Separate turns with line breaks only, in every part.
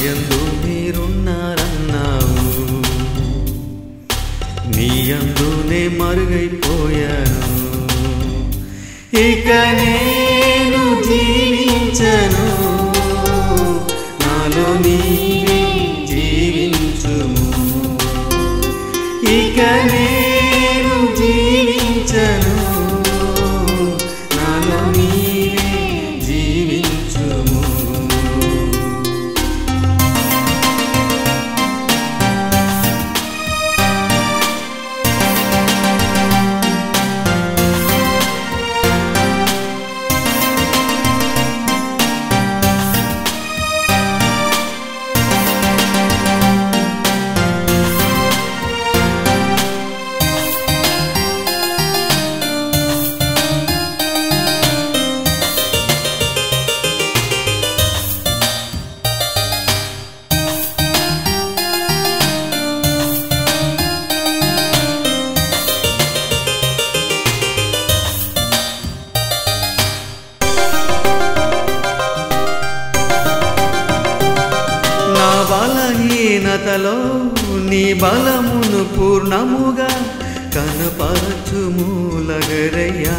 నాయందు మీరున్నారన్నావు నీయందునే మరుగైపోయాను ఇక నేను జీవించను నాలో నీవే జీవించుము ఇక నేను జీవించను నాలో నీవే జీవించుము నా బలహీనతలో నీ బలమును పూర్ణముగా కనపరచుమూలగరయ్యా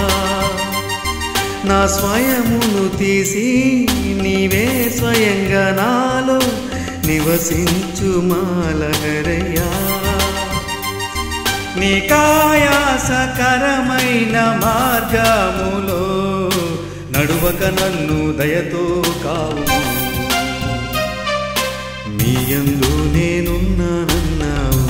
నా స్వయమును తీసి నీవే స్వయంగా నాలో నివసించుమాలగరయ్యా నీ కాయాసకరమైన మార్గములో నడువక నన్ను దయతో కావు నీయందు నేనున్నానన్నావు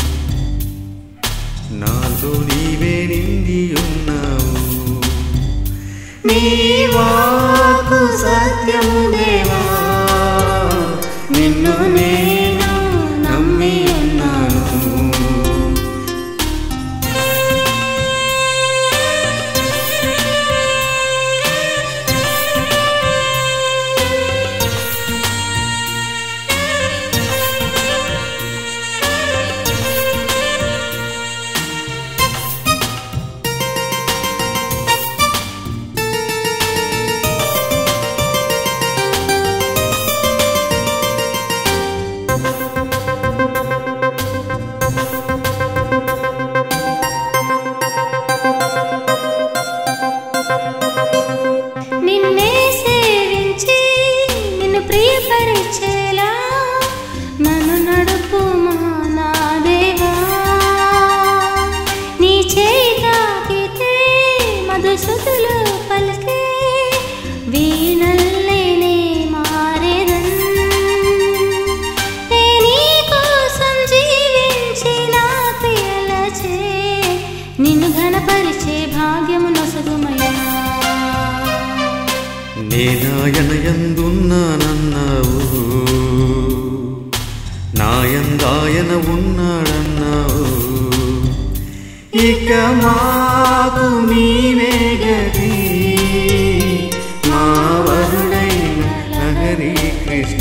నాలో నీవే నిండి ఉన్నావు నీ వాకు సత్యము దేవా నిన్ను నేను నమ్మి ఉన్నాను
నిన్నే సేవించి నిన్ను ప్రియపరిచేలా నన్ను నడుపుమా నా దేవా నీ చేయి తాకితే మధుసుతులు పలికే వీణల్లేనే మారేదన్ నే నీ కోసం జీవించి నా ప్రియలచే నిన్ను ఘనపరిచే భాగ్యము నొసగుమయ్యా
నేనాయనయందున్నానన్నావు నాయందాయన ఉన్నాడన్నావు ఇక మాకు నీవే గతి మా వరుడైన నగరీ కృష్ణ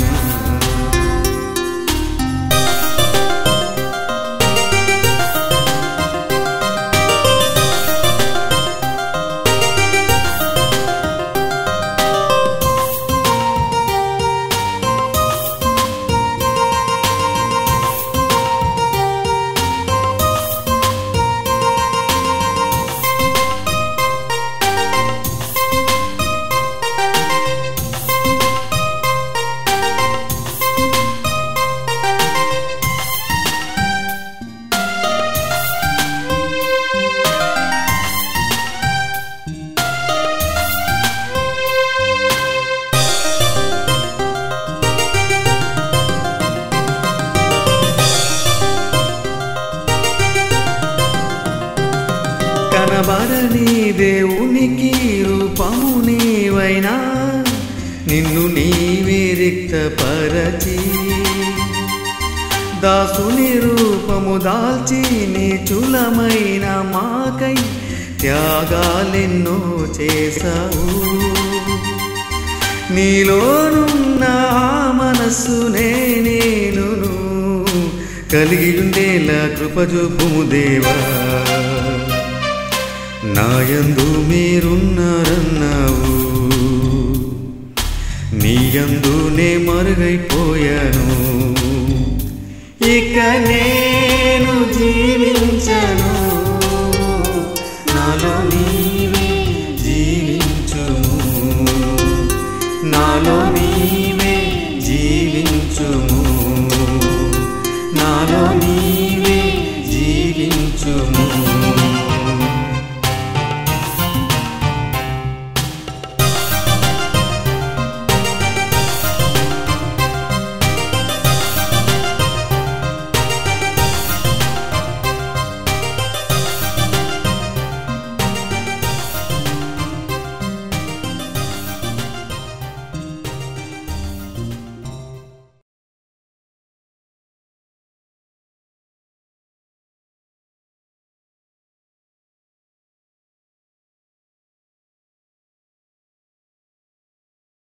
కనబడని దేవునికి రూపము నీవైనా నిన్ను నీవే రిక్తపరచి దాసుని రూపము దాల్చి నీచులమైన మాకై త్యాగాలెన్నో చేశావు నీలోనున్న ఆ మనస్సునే నేను కలిగి ఉండేలా కృపజూపుము దేవా నాయందు మీరున్నారన్నావు నీ నీయందునే మరుగైపోయాను ఇక నేను జీవించను